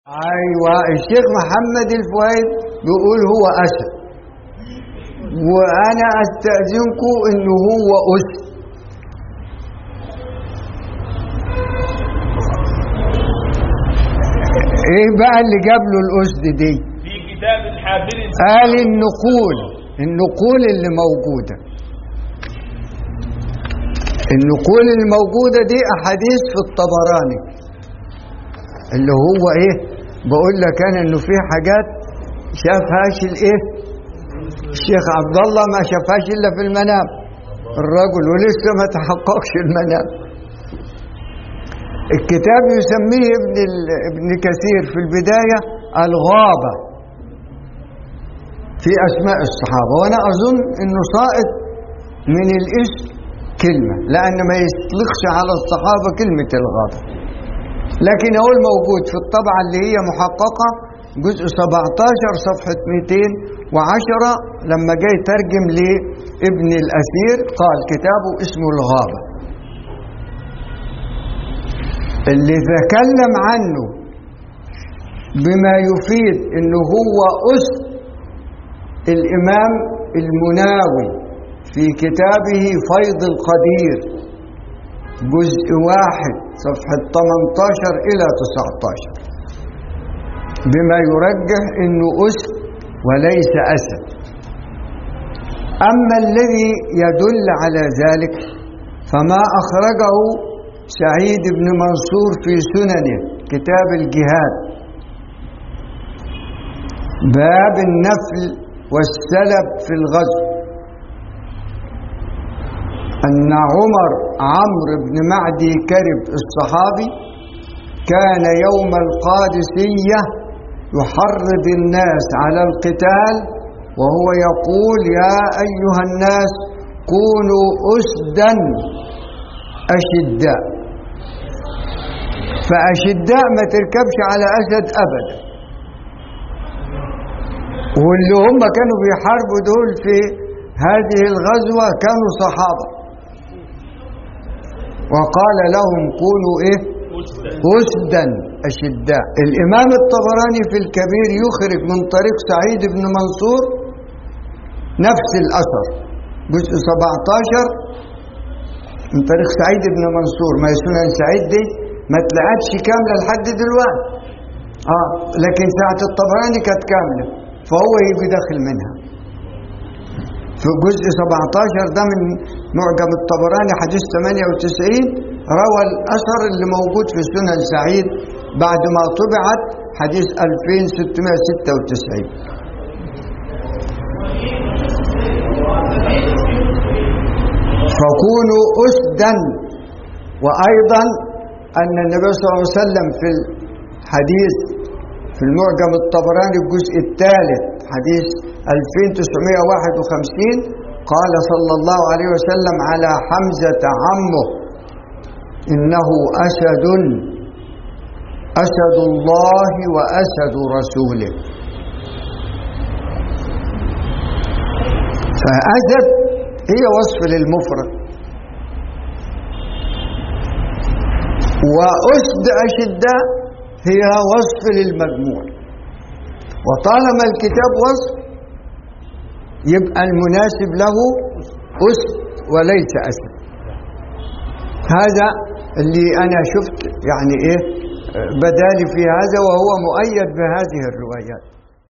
ايوه الشيخ محمد الفؤاد بيقول هو اسد وانا استاذنكم انه هو اسد ايه بقى اللي جاب له الاسد دي في كتاب الحافل قال النقول النقول اللي موجوده النقول الموجوده دي احاديث في الطبراني اللي هو ايه بقول لك انا انه في حاجات شافهاش الايه الشيخ عبد الله ما شافهاش الا في المنام الرجل ولسه ما تحققش المنام الكتاب يسميه ابن ال- ابن كثير في البدايه الغابه في اسماء الصحابه وانا اظن انه ساقط من الاسم كلمه لان ما يطلقش على الصحابه كلمه الغابه لكن هو الموجود في الطبعة اللي هي محققة جزء 17 صفحة 210 لما جاي ترجم لابن الأثير قال كتابه اسمه الغابة اللي تكلم عنه بما يفيد انه هو أسد الإمام المناوي في كتابه فيض القدير جزء واحد صفحة 18 إلى 19 بما يرجح أنه أسد وليس أسد أما الذي يدل على ذلك فما أخرجه سعيد بن منصور في سننه كتاب الجهاد باب النفل والسلب في الغزو أن عمر عمرو بن معدي كرب الصحابي كان يوم القادسية يحرض الناس على القتال وهو يقول يا أيها الناس كونوا أسدا أشداء فأشداء ما تركبش على أسد أبدا واللي هم كانوا بيحاربوا دول في هذه الغزوة كانوا صحابة وقال لهم كونوا ايه أسدا أشداء الإمام الطبراني في الكبير يخرج من طريق سعيد بن منصور نفس الأثر جزء 17 من طريق سعيد بن منصور ما سنن سعيد دي ما طلعتش كاملة لحد دلوقتي اه لكن ساعة الطبراني كانت كاملة فهو يجي داخل منها في جزء 17 ده من معجم الطبراني حديث 98 روى الأثر اللي موجود في سنن سعيد بعد ما طبعت حديث 2696 فكونوا أسدا وأيضا أن النبي صلى الله عليه وسلم في الحديث في المعجم الطبراني الجزء الثالث حديث 2951 قال صلى الله عليه وسلم على حمزة عمه إنه أسد أسد الله وأسد رسوله فأسد هي وصف للمفرد وأسد أشداء هي وصف للمجموع وطالما الكتاب وصف يبقى المناسب له أسد وليس أسد هذا اللي أنا شفت يعني إيه بدالي في هذا وهو مؤيد بهذه الروايات